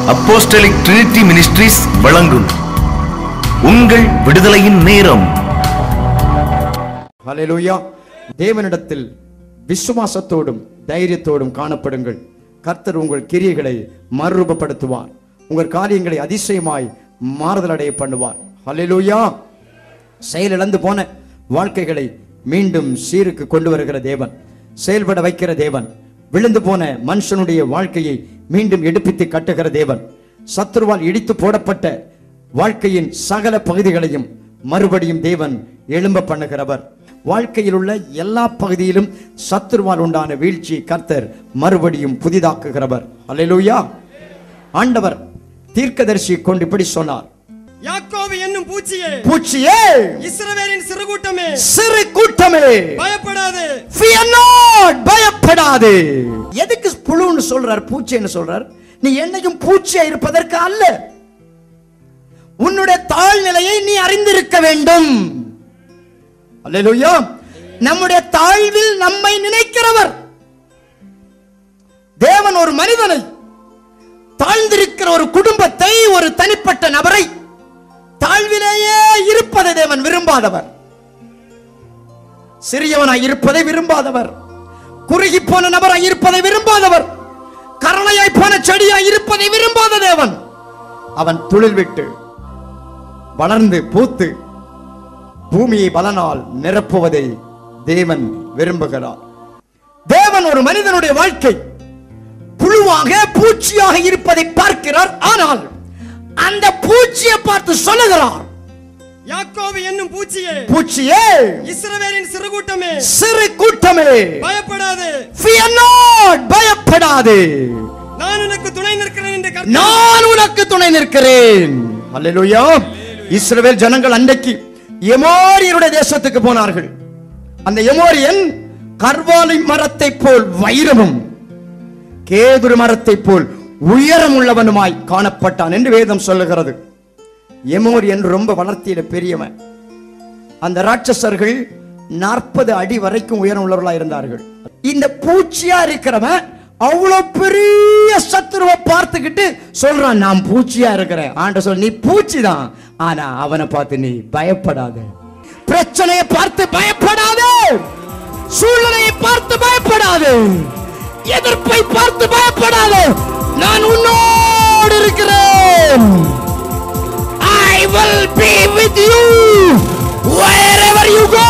Apostolic Trinity ministries வழங்கும் உங்கள் விடுதலையின் நேரம் ஹalleluya தேவனிடத்தில் விசுவாசத்தோடும் தைரியத்தோடும் காணப்படுங்கள் கர்த்தர் உங்கள் கிரியைகளை மறுரூபப்படுத்துவார் உங்கள் காரியங்களை அதிசயமாய் மாறுதல் அடைய பண்ணுவார் ஹalleluya செயலிழந்து போன வாழ்க்கைகளை மீண்டும் சீருக்கு கொண்டு வருகிற தேவன் செயல்பட வைக்கிற தேவன் விழுந்து போன மனுஷனுடைய வாழ்க்கையை மீண்டும் எடுப்பித்து கட்டுகிற தேவன் சத்துருவால் இடித்து போடப்பட்ட வாழ்க்கையின் சகல பகுதிகளையும் மறுபடியும் தேவன் எழும்ப பண்ணுகிறவர் வாழ்க்கையில் உள்ள எல்லா பகுதியிலும் சத்துருவால் உண்டான வீழ்ச்சியை கர்த்தர் மறுபடியும் புதிதாக்குகிறவர் அல்லேலூயா ஆண்டவர் தீர்க்கதரிசி கொண்டு இப்படி சொன்னார் யாக்கோபு என்னும் பூச்சியே பூச்சியே இஸ்ரவேலின் சிறுகூட்டமே சிறு கூட்டமே பயப்படாதே Fear not, பயப்படாதே எதுக்கு புழுன்னு சொல்றார் பூச்சின்னு சொல்றார் நீ என்னைக்கும் பூச்சியா இருப்பதற்கு அல்ல உன்னுடைய தாழ்நிலையை நீ அறிந்திருக்க வேண்டும் அல்லேலூயா நம்முடைய தாழ்வில் நம்மை நினைக்கிறவர் தேவன் ஒரு மனிதனை தாழ்ந்திருக்கிற ஒரு குடும்பத்தை ஒரு தனிப்பட்ட நபரை தாழ்விலேயே இருப்பதை தேவன் விரும்பாதவர் சிறியவனாய் இருப்பதை விரும்பாதவர் குறுகி போன நபராய் இருப்பதை விரும்பாதவர் கரணையாய் போன செடியாய் இருப்பதை விரும்பாத தேவன் அவன் துளில் விட்டு வளர்ந்து பூத்து பூமியை பலனால் நிரப்புவதை தேவன் விரும்புகிறார் தேவன் ஒரு மனிதனுடைய வாழ்க்கை புழுவாக பூச்சியாக இருப்பதை பார்க்கிறார் ஆனால் அந்த பூச்சியை பார்த்து சொல்லுகிறார் யாக்கோபு என்னும் பூச்சியே பூச்சியே இஸ்ரவேலின் சிறுகூட்டமே சிறு கூட்டமே பயப்படாதே Fear not, பயப்படாதே நான் உனக்கு துணை நிற்கிறேன் என்று கர்த்தர் நான் உனக்கு துணை நிற்கிறேன் அல்லேலூயா இஸ்ரவேல் ஜனங்கள் அன்றைக்கு எமோரியருடைய தேசத்துக்கு போனார்கள் அந்த எமோரியன் கர்வாலி மரத்தை போல் வைரமும் கேதுரு மரத்தை போல் உயரம் உள்ளவனுமாய் காணப்பட்டான் என்று வேதம் சொல்லுகிறது எமோரியன் ரொம்ப வளர்த்தியில பெரியவன் அந்த ராட்சசர்கள் நாற்பது அடி வரைக்கும் உயரம் உள்ளவர்களா இருந்தார்கள் இந்த பூச்சியா இருக்கிறவன் அவ்வளவு பெரிய சத்துருவை பார்த்துக்கிட்டு சொல்றான் நான் பூச்சியா இருக்கிறேன் ஆண்ட சொல் நீ பூச்சி தான் ஆனா அவனை பார்த்து நீ பயப்படாத பிரச்சனையை பார்த்து பயப்படாதே சூழ்நிலையை பார்த்து பயப்படாதே எதிர்ப்பை பார்த்து பயப்படாதே நான் உன்னோடு இருக்கிறேன் I will be with you wherever you go.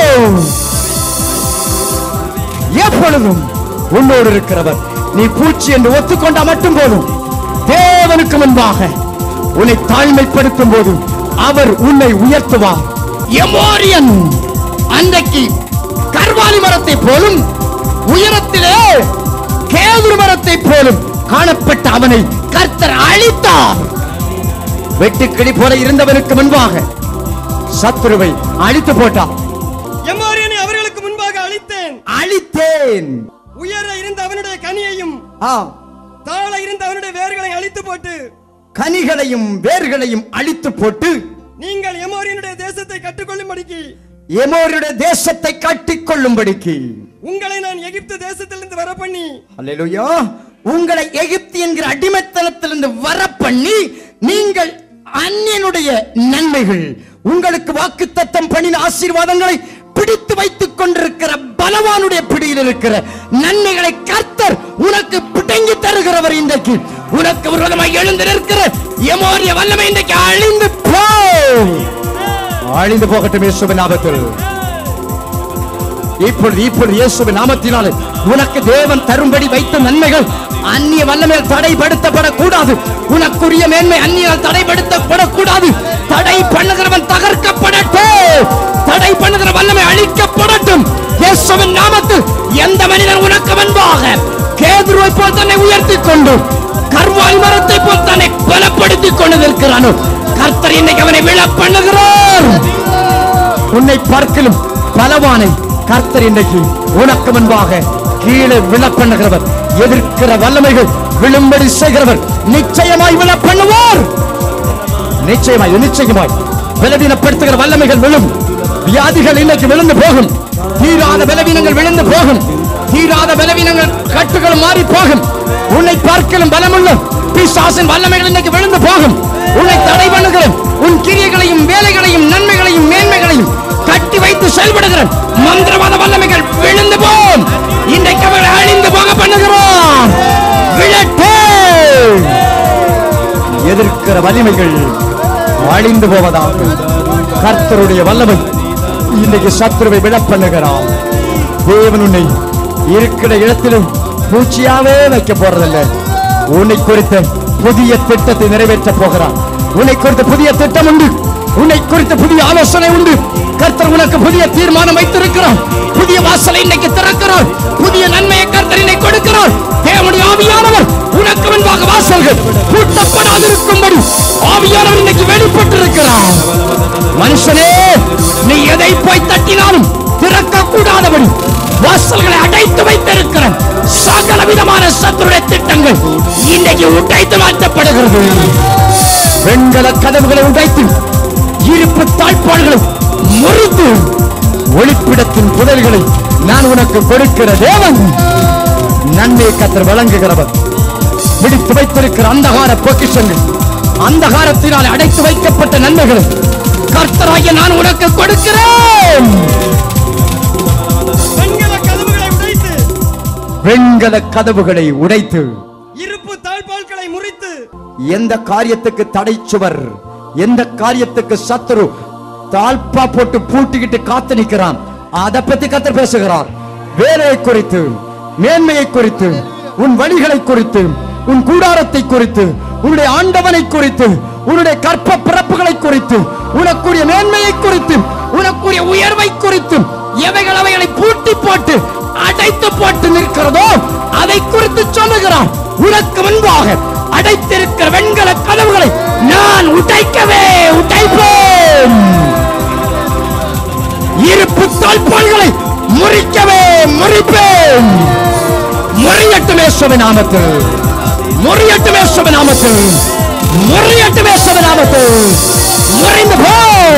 எப்பொழுதும் உன்னோடு இருக்கிறவர் நீ பூச்சி என்று ஒத்துக்கொண்டா மட்டும் போதும் தேவனுக்கு முன்பாக உன்னை தாழ்மைப்படுத்தும் போது அவர் உன்னை உயர்த்துவார் எமோரியன் அன்றைக்கு கர்வாலி மரத்தை போலும் உயரத்திலே கேதுரு மரத்தை போலும் காணப்பட்ட அவனை கர்த்தர் அழித்தார் வெட்டுக்கிளி போல இருந்தவனுக்கு முன்பாக சத்துருவை அழித்து போட்டான் எம்மோரியனை அவர்களுக்கு முன்பாக அழித்தேன் அழித்தேன் உயர இருந்த அவனுடைய கனியையும் ஆம் தாழ இருந்த அவனுடைய வேர்களை அழித்து போட்டு கனிகளையும் வேர்களையும் அழித்து போட்டு நீங்கள் எமோரியனுடைய தேசத்தை கற்றுக்கொள்ளும்படிக்கு எமோருடைய தேசத்தை கட்டிக் கொள்ளும்படிக்கு உங்களை நான் எகிப்து தேசத்திலிருந்து வர பண்ணி அல்லேலூயா உங்களை எகிப்து என்கிற அடிமைத்தனத்திலிருந்து வர பண்ணி நீங்கள் அந்நியனுடைய நன்மைகள் உங்களுக்கு வாக்குத்தத்தம் பண்ணின ஆசீர்வாதங்களை பிடித்து வைத்துக் கொண்டிருக்கிற பலவானுடைய பிடியில் இருக்கிற நன்மைகளை கர்த்தர் உனக்கு பிடுங்கி தருகிறவர் இன்றைக்கு உனக்கு விரோதமாக எழுந்து நிற்கிற எமோரிய வல்லமை இன்றைக்கு அழிந்து போ அழிந்து போகட்டும் இயேசுவின் நாமத்தில் இப்பொழுது இப்பொழுது இயேசுவின் நாமத்தினாலே உனக்கு தேவன் தரும்படி வைத்த நன்மைகள் அந்நிய வல்லமையால் தடைப்படுத்தப்படக்கூடாது உனக்குரிய மேன்மை அந்நியால் தடைப்படுத்தப்படக்கூடாது தடை பண்ணுகிறவன் தகர்க்கப்படட்டும் தடை பண்ணுகிற வல்லமை அழிக்கப்படட்டும் இயேசுவின் நாமத்தில் எந்த மனிதன் உனக்கு முன்பாக கேதுருவை போல் தன்னை உயர்த்தி கொண்டு கர்வாய் மரத்தை போல் தன்னை பலப்படுத்திக் கொண்டு நிற்கிறானோ கர்த்தர் இன்னைக்கு அவனை விழ பண்ணுகிறார் உன்னை பார்க்கலும் பலவானை கர்த்தர் இன்றைக்கு உனக்கு முன்பாக கீழே விழ பண்ணுகிறவர் எதிர்க்கிற வல்லமைகள் விழும்படி செய்கிறவர் நிச்சயமாய் விழ பண்ணுவார் நிச்சயமாய் நிச்சயமாய் பலவீனப்படுத்துகிற வல்லமைகள் விழும் வியாதிகள் இன்னைக்கு விழுந்து போகும் தீராத பலவீனங்கள் விழுந்து போகும் தீராத பலவீனங்கள் கட்டுகள் மாறி போகும் உன்னை பார்க்கலும் பலமுள்ள பிசாசின் வல்லமைகள் இன்னைக்கு விழுந்து போகும் உன்னை தடை பண்ணுகிற உன் கிரியைகளையும் வேலைகளையும் நன்மைகளையும் மேன்மைகளையும் கட்டி வைத்து செயல்படுகிற மந்திரவாத வல்லமைகள் விழுந்து போம் இன்றைக்கு அவர்களை அழிந்து போக பண்ணுகிறோம் விழட்டு எதிர்க்கிற வலிமைகள் அழிந்து போவதாக கர்த்தருடைய வல்லமை இன்னைக்கு சத்துருவை விழ பண்ணுகிறான் தேவன் உன்னை இருக்கிற இடத்திலும் பூச்சியாவே வைக்க போறதில்ல உன்னை குறித்த புதிய திட்டத்தை நிறைவேற்ற போகிறான் உன்னை குறித்த புதிய திட்டம் உண்டு உன்னை குறித்த புதிய ஆலோசனை உண்டு கர்த்தர் உனக்கு புதிய தீர்மானம் வைத்திருக்கிறார் புதிய வாசலை இன்னைக்கு திறக்கிறார் புதிய நன்மையை கர்த்தர் இன்னைக்கு கொடுக்கிறார் தேவனுடைய ஆவியானவர் உனக்கு முன்பாக வாசல்கள் பூட்டப்படாதிருக்கும்படி ஆவியானவர் இன்னைக்கு வெளிப்பட்டிருக்கிறார் மனுஷனே நீ எதை போய் தட்டினாலும் திறக்க கூடாதபடி வாசல்களை அடைத்து வைத்திருக்கிற சகல விதமான சத்துருடைய திட்டங்கள் இன்னைக்கு உடைத்து மாற்றப்படுகிறது வெண்கல கதவுகளை உடைத்து இருப்பு தாழ்பாடுகளை முறித்து ஒளிப்பிடத்தின் புதல்களை நான் உனக்கு கொடுக்கிற தேவன் நன்மை கத்தர் வழங்குகிறவர் பிடித்து வைத்திருக்கிற அந்தகார பொக்கிஷங்கள் அந்தகாரத்தினால் அடைத்து வைக்கப்பட்ட நன்மைகளை கர்த்தராகிய நான் உனக்கு கொடுக்கிறேன் வெண்கல கதவுகளை உடைத்து வெண்கல கதவுகளை உடைத்து இருப்பு தாழ்பால்களை முறித்து எந்த காரியத்துக்கு தடை சுவர் எந்த காரியத்துக்கு சத்துரு தாழ்பா போட்டு பூட்டிக்கிட்டு காத்து நிற்கிறான் அதை பத்தி கத்தர் பேசுகிறார் வேலையை குறித்து மேன்மையை குறித்து உன் வழிகளை குறித்து உன் கூடாரத்தை குறித்து உன்னுடைய ஆண்டவனை குறித்து உன்னுடைய கற்ப பிறப்புகளை குறித்து உனக்குரிய மேன்மையை குறித்து உனக்குரிய உயர்வை குறித்து எவைகள் அவைகளை பூட்டி போட்டு அடைத்து போட்டு நிற்கிறதோ அதை குறித்து சொல்லுகிறான் உனக்கு முன்பாக அடைத்திருக்கிற வெண்கல கதவுகளை நான் உடைக்கவே உடைப்பேன் இருப்பு தாழ்பாள்களை முறிக்கவே முறிப்பேன் முறியட்டுமே சுப நாமத்தில் முறியட்டுமே சுப நாமத்தில் முறியட்டுமே சுப நாமத்தில் முறிந்து போ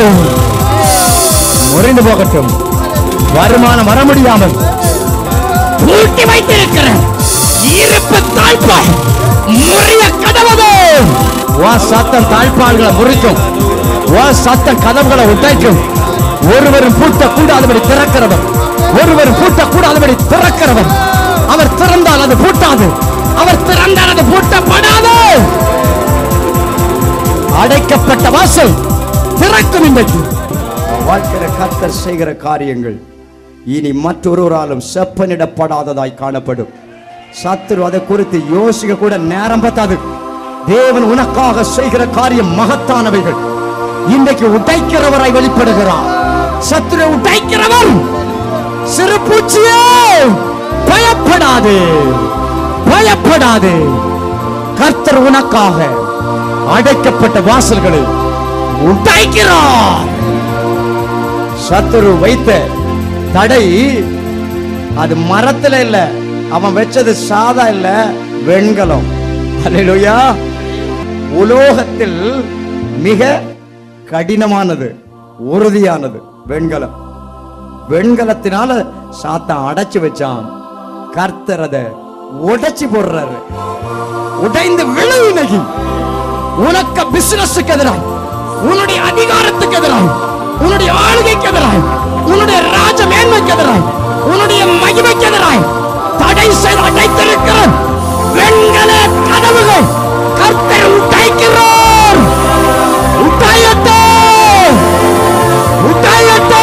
முறிந்து போகட்டும் வருமானம் வர முடியாமல் பூட்டி வைத்திருக்கிற இருப்பு தாழ்பால் முறிய கதவது வா சத்தம் தாழ்பால்களை முறிக்கும் வா சத்தம் கதவுகளை உடைக்கும் ஒருவரும் பூட்ட கூடாதபடி திறக்கிறவர் ஒருவரும் பூட்ட கூடாதபடி திறக்கிறவர் அவர் திறந்தால் அது பூட்டாது அவர் திறந்தால் அது பூட்டப்படாது அடைக்கப்பட்ட வாசல் திறக்கும் இன்றைக்கு வாழ்க்கிற கர்த்தர் செய்கிற காரியங்கள் இனி மற்றொருவராலும் செப்பனிடப்படாததாய் காணப்படும் சத்துரு அதை குறித்து யோசிக்க கூட நேரம் பத்தாது தேவன் உனக்காக செய்கிற காரியம் மகத்தானவைகள் இன்றைக்கு உடைக்கிறவராய் வெளிப்படுகிறார் சத்துரு உடைக்கிறவர் சிறு பூச்சியே பயப்படாதே பயப்படாதே கர்த்தர் உனக்காக அடைக்கப்பட்ட வாசல்களை உடைக்கிறார் சத்துரு வைத்த தடை அது மரத்துல இல்ல அவன் வச்சது சாதா இல்ல வெண்கலம் அல்லேலூயா உலோகத்தில் மிக கடினமானது உறுதியானது வெண்கலம் வெண்கலத்தினால சாத்தான் அடைச்சு வச்சான் கர்த்தர் அதை உடைச்சு போடுறாரு உடைந்து விழு இன்னைக்கு உனக்கு பிசினஸுக்கு எதிராக உன்னுடைய அதிகாரத்துக்கு எதிராக உன்னுடைய ஆளுகைக்கு எதிராக உன்னுடைய ராஜ மேன்மைக்கு எதிராக உன்னுடைய மகிமைக்கு எதிராக தடை செய்து அடைத்திருக்கிற வெண்கல கதவுகள் கர்த்தர் உடைக்கிறார் உடையட்டோ உடையட்டோ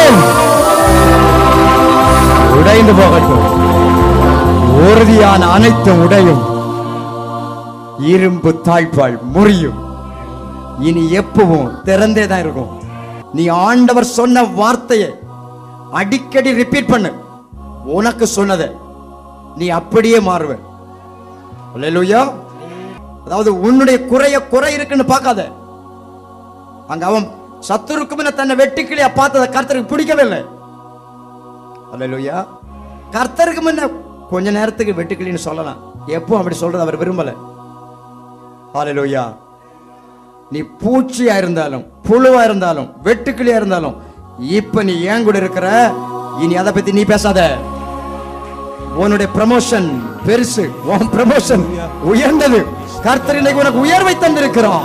உடைந்து போகட்டும் உறுதியான அனைத்தும் உடையும் இரும்பு தாழ்பாள் முறியும் இனி எப்பவும் திறந்தே தான் இருக்கும் நீ ஆண்டவர் சொன்ன வார்த்தையை அடிக்கடி ரிப்பீட் பண்ணு உனக்கு சொன்னதை நீ அப்படியே மாறுவ அல்லேலூயா அதாவது உன்னுடைய குறைய குறை இருக்குன்னு பார்க்காத அங்க அவன் சத்துருக்கு முன்ன தன்னை வெட்டுக்கிளியா பார்த்தத கர்த்தருக்கு பிடிக்கவே இல்லை அல்லேலூயா கர்த்தருக்கு முன்ன கொஞ்ச நேரத்துக்கு வெட்டுக்கிளின்னு சொல்லலாம் எப்போ அப்படி சொல்றது அவர் விரும்பல ஹalleluya நீ பூச்சியா இருந்தாலும் புழுவா இருந்தாலும் வெட்டுக்கிளியா இருந்தாலும் இப்ப நீ ஏன் கூட இருக்கிற இனி அதை பத்தி நீ பேசாத உன்னுடைய ப்ரமோஷன் பெருசு உன் ப்ரமோஷன் உயர்ந்தது கர்த்தர் இன்னைக்கு உனக்கு உயர்வை தந்திருக்கிறார்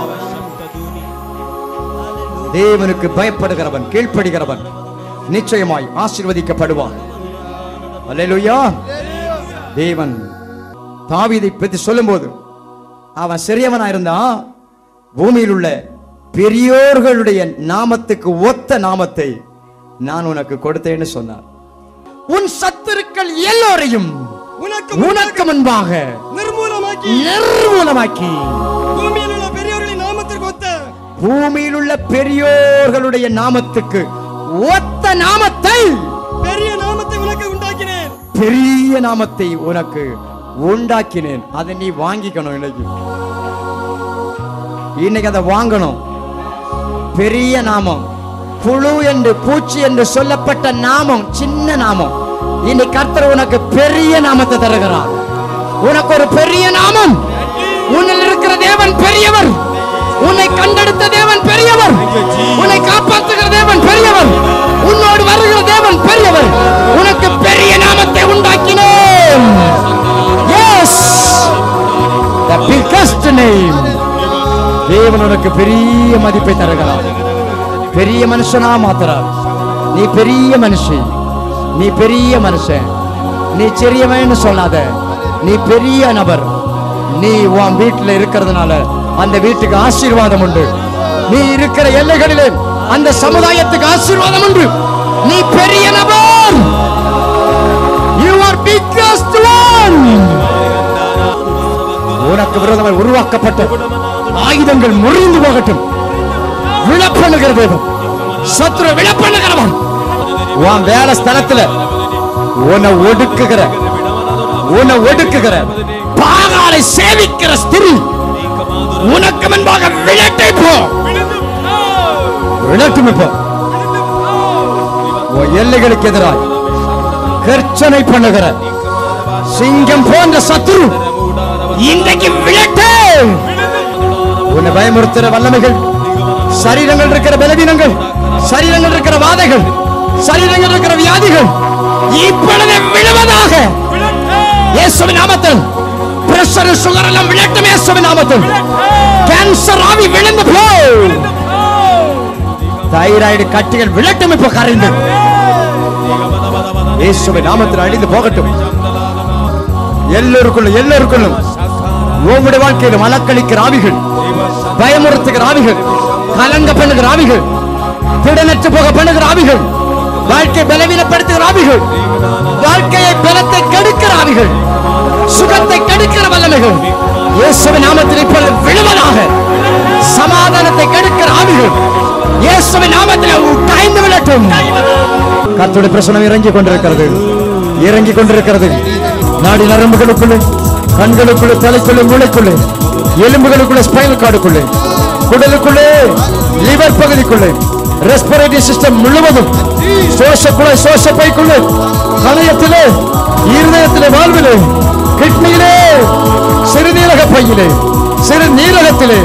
தேவனுக்கு பயப்படுகிறவன் கீழ்ப்படுகிறவன் நிச்சயமாய் ஆசீர்வதிக்கப்படுவான் அல்லேலூயா தேவன் தாவீதை பற்றி சொல்லும்போது அவன் சிறியவனா இருந்தா பூமியில் உள்ள பெரியோர்களுடைய நாமத்துக்கு ஒத்த நாமத்தை நான் உனக்கு கொடுத்தேன்னு சொன்னார் உன் சத்துருக்கள் எல்லோரையும் உனக்கு உனக்கு முன்பாக நிர்மூலமாக்கி நிர்மூலமாக்கி பூமியில் உள்ள பெரியவர்களின் நாமத்திற்கு ஒத்த பூமியில் உள்ள பெரியோர்களுடைய நாமத்துக்கு ஒத்த நாமத்தை பெரிய நாமத்தை உனக்கு உண்டாக்கினேன் பெரிய நாமத்தை உனக்கு உண்டாக்கினேன் அதை நீ வாங்கிக்கணும் இன்னைக்கு இன்னைக்கு அதை வாங்கணும் பெரிய நாமம் புழு என்று பூச்சி என்று சொல்லப்பட்ட நாமம் சின்ன நாமம் இன்னைக்கு கர்த்தர் உனக்கு பெரிய நாமத்தை தருகிறார் உனக்கு ஒரு பெரிய நாமம் உன்னில் இருக்கிற தேவன் பெரியவர் உன்னை கண்டெடுத்த தேவன் பெரியவர் உன்னை காப்பாற்றுகிற தேவன் பெரியவர் உன்னோடு வருகிற தேவன் பெரியவர் உனக்கு பெரிய நாமத்தை உண்டாக்கினேன் எஸ் the biggest name தேவன் உனக்கு பெரிய மதிப்பை தருகிறார் பெரிய மனுஷனா மாத்துறார் நீ பெரிய மனுஷி நீ பெரிய மனுஷன் நீ சிறியவன்னு சொல்லாத நீ பெரிய நபர் நீ உன் வீட்டுல இருக்கிறதுனால அந்த வீட்டுக்கு ஆசீர்வாதம் உண்டு நீ இருக்கிற எல்லைகளிலே அந்த சமுதாயத்துக்கு ஆசீர்வாதம் உண்டு நீ பெரிய நபர் யூ ஆர் பிக்கஸ்ட் ஒன் உனக்கு விரோதமாய் உருவாக்கப்பட்ட ஆயுதங்கள் முறிந்து போகட்டும் விழப்பண்ணுகிற தேவன் சத்ரு விழப்பண்ணுகிறவன் உன் வேலை ஸ்தலத்துல உன்னை ஒடுக்குகிற உன்னை ஒடுக்குகிற பாகாலை சேவிக்கிற ஸ்திரி உனக்கு முன்பாக விழட்டை போ விழட்டும் இப்போ உன் எல்லைகளுக்கு எதிராய் கர்ச்சனை பண்ணுகிற சிங்கம் போன்ற சத்துரு இன்றைக்கு விழட்டு உன்னை பயமுறுத்துற வல்லமைகள் சரீரங்கள் இருக்கிற பலவீனங்கள் சரீரங்கள் இருக்கிற வாதைகள் சரீரங்கள் இருக்கிற வியாதிகள் இப்பொழுது விழுவதாக இயேசுவின் நாமத்தில் பிரஷர் சுகர் எல்லாம் விழட்டும் இயேசுவின் நாமத்தில் கேன்சர் ஆவி விழுந்து போ தைராய்டு கட்டிகள் விழட்டும் இப்ப கரைந்து இயேசுவின் நாமத்தில் அழிந்து போகட்டும் எல்லோருக்குள்ளும் எல்லோருக்குள்ளும் உங்களுடைய வாழ்க்கையிலும் அலக்களிக்கிற ஆவிகள் பயமுறுத்துகிற ஆவிகள் கலங்க பண்ணுகிற ஆவிகள் திடனற்று போக பண்ணுகிற ஆவிகள் வாழ்க்கை பலவீனப்படுத்துகிற ஆவிகள் வாழ்க்கையை பலத்தை கெடுக்கிற ஆவிகள் சுகத்தை கெடுக்கிற வல்லமைகள் இயேசுவின் நாமத்தில் இப்பொழுது விழுவதாக சமாதானத்தை கெடுக்கிற ஆவிகள் இயேசுவின் நாமத்தில் உட்காய்ந்து விழட்டும் கர்த்தருடைய பிரசனம் இறங்கி கொண்டிருக்கிறது இறங்கி கொண்டிருக்கிறது நாடி நரம்புகளுக்குள்ளே கண்களுக்குள்ளே தலைக்குள்ளே மூளைக்குள்ளே எலும்புகளுக்குள்ளே ஸ்பைனல் கார்டுக்குள்ளே குடலுக்குள்ளே லிவர் பகுதிக்குள்ளே ரெஸ்பிரேட்டரி சிஸ்டம் முழுவதும் சுவாச குழாய் சுவாச பைக்குள்ளே கணையத்திலே இருதயத்திலே வாழ்விலே கிட்னியிலே சிறுநீரக பையிலே சிறுநீரகத்திலே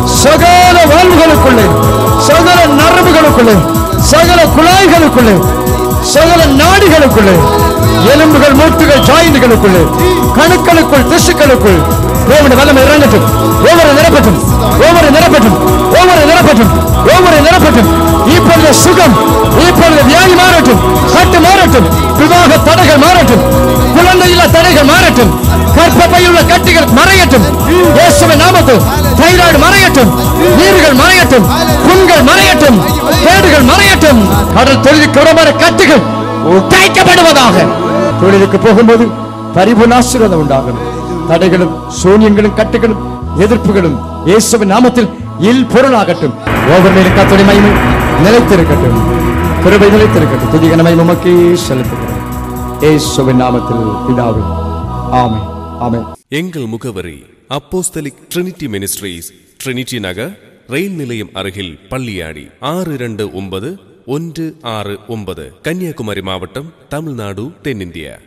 சகல வாழ்வுகளுக்குள்ளே சகல நரம்புகளுக்குள்ளே சகல குழாய்களுக்குள்ளே சகல நாடிகளுக்குள்ளே எலும்புகள் மூட்டுகள் ஜாயிண்டுகளுக்குள்ளே கணுக்களுக்குள் திசுக்களுக்குள் தேவனுடைய வல்லமை இறங்கட்டும் ஒவ்வொரு நிரப்பட்டும் ஒவ்வொரு நிரப்பட்டும் ஒவ்வொரு நிரப்பட்டும் ஒவ்வொரு நிரப்பட்டும் இப்பொழுது சுகம் இப்பொழுது வியாதி மாறட்டும் கட்டு மாறட்டும் விவாக தடைகள் மாறட்டும் குழந்தையில்லா தடைகள் மாறட்டும் கற்பப்பையுள்ள கட்டிகள் மறையட்டும் இயேசுவின் நாமத்தில் தைராய்டு மறையட்டும் நீர்கள் மறையட்டும் புண்கள் மறையட்டும் கேடுகள் மறையட்டும் கடல் தொழிலுக்கு உடம்பர கட்டுகள் உடைக்கப்படுவதாக தொழிலுக்கு போகும்போது பரிபூர்ண ஆசீர்வாதம் உண்டாகும் தடைகளும் சூன்யங்களும் கட்டுகளும் எதிர்ப்புகளும் இயேசுவின் நாமத்தில் இல் பொருளாகட்டும் ஒவ்வொரு மேலும் கத்தோடி மகிமை நிலைத்திருக்கட்டும் கிருபை நிலைத்திருக்கட்டும் துதிகன மகிமை உமக்கே செலுத்துகிறேன் இயேசுவின் நாமத்தில் பிதாவே ஆமென் ஆமென் எங்கள் முகவரி Apostolic Trinity Ministries Trinity Nagar ரயில் நிலையம் அருகில் பள்ளியாடி ஆறு இரண்டு ஒன்பது ஒன்று ஆறு ஒன்பது கன்னியாகுமரி மாவட்டம் தமிழ்நாடு தென்னிந்தியா